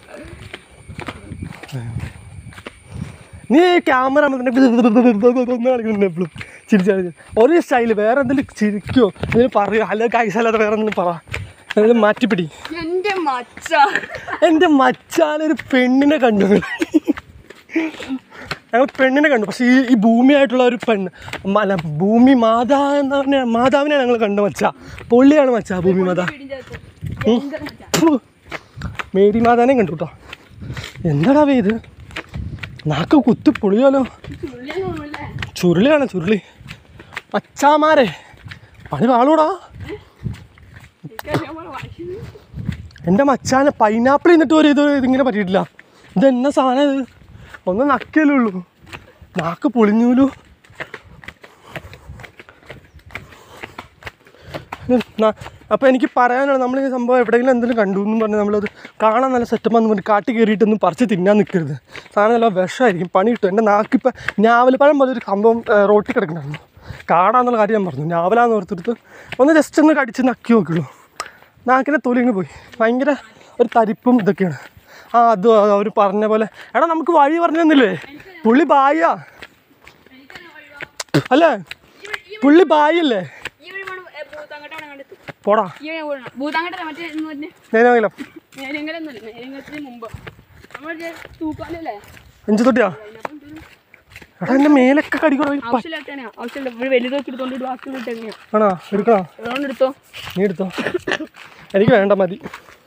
നീ ക്യാമറ കളിക്കുന്നുണ്ട് എപ്പോഴും ചിരിച്ചു ഒരു സ്റ്റൈല് വേറെ എന്തെങ്കിലും ചിരിക്കോ എന്തെങ്കിലും പറയോ അല്ലെങ്കിൽ കൈസല്ലാതെ വേറെ എന്തെങ്കിലും പറ എന്തെങ്കിലും മാറ്റിപ്പിടി എന്റെ മച്ച എൻ്റെ മച്ചാനൊരു പെണ്ണിനെ കണ്ടു ഞങ്ങൾ പെണ്ണിനെ കണ്ടു പക്ഷേ ഈ ഈ ഭൂമിയായിട്ടുള്ള ഒരു പെണ്ണ് മ- അല്ല ഭൂമി മാതാ എന്ന് പറഞ്ഞ മാതാവിനെ ഞങ്ങൾ കണ്ടു മച്ച പൊള്ളിയാണ് മച്ച ഭൂമി മാതാ ഉം. ഫു. മേരി മാതാനെ കണ്ടു കേട്ടോ എന്താടാ വേ ഇത് നാക്ക് കുത്തി പൊളിയാലോ ചുരുളിയാണ് ചുരുളി അച്ചാമാരെ പണി വാളൂടാ എൻ്റെ മച്ചാനെ പൈനാപ്പിൾ എന്നിട്ട് ഒരു ഇത് ഇതിങ്ങനെ പറ്റിയിട്ടില്ല ഇത് എന്നാ സാധനം ഇത് ഒന്ന് നക്കല്ലേ ഉള്ളൂ നാക്ക് പൊളിഞ്ഞൂലു അപ്പോൾ എനിക്ക് പറയാനുള്ളത് നമ്മൾ ഈ സംഭവം എവിടെയെങ്കിലും എന്തെങ്കിലും കണ്ടു എന്ന് പറഞ്ഞാൽ നമ്മളത് കാണാൻ നല്ല സെറ്റപ്പ് എന്ന് പറഞ്ഞ് കാട്ടി കയറിയിട്ടൊന്നും പറിച്ച് തിന്നാൻ നിൽക്കരുത് സാധനം നല്ല വിഷമായിരിക്കും പണി കിട്ടും എൻ്റെ നാക്കിപ്പോൾ ഞാവൽപ്പഴം പോലെ ഒരു സംഭവം ഏഹ്, റോട്ടിൽ കിടക്കണ്ടായിരുന്നു കാണാന്നുള്ള കാര്യം ഞാൻ പറഞ്ഞു ഞാവലാന്ന് ഓർത്തെടുത്ത് ഒന്ന് ജസ്റ്റ് ഒന്ന് കടിച്ച് നക്കി നോക്കുള്ളൂ നാക്കിൻ്റെ തൊലി ഇങ്ങ് പോയി ഭയങ്കര ഒരു തരിപ്പും ഇതൊക്കെയാണ് ആ അത് അവർ പറഞ്ഞ പോലെ എടാ നമുക്ക് വഴി പറഞ്ഞു തന്നില്ലേ പുള്ളി ബായിയാ അല്ലേ പുള്ളി ബായില്ലേ ഈ വഴി പോണം, ഏ, ഭൂതങ്ങട്ടാണ് കണ്ടെത്തും. പോടാ ഈ വഴി പോകണം. ഭൂതങ്ങട്ടല്ല, മറ്റേ എന്ന് പറഞ്ഞെ, നേരമില്ല നേരങ്ങലൊന്നുമല്ല, നേരങ്ങലത്തിന് മുമ്പ്. നമ്മള് തൂക്കാലല്ലേ? അഞ്ചു തൊട്ടിയാ എടാ എൻ്റെ മേലൊക്കെ കടിക്കണോ ആവശ്യമില്ലാത്തതാണ്. ആവശ്യമില്ല. ഇവിടെ വലുത് നോക്കി എടുത്തോണ്ട് ഒരു ബാക്കി ഇട്ടേക്കണെയാ. ആണോ എടുക്കണോ അതുകൊണ്ട് എടുത്തോ നീ എടുത്തോ എനിക്ക് വേണ്ട മതി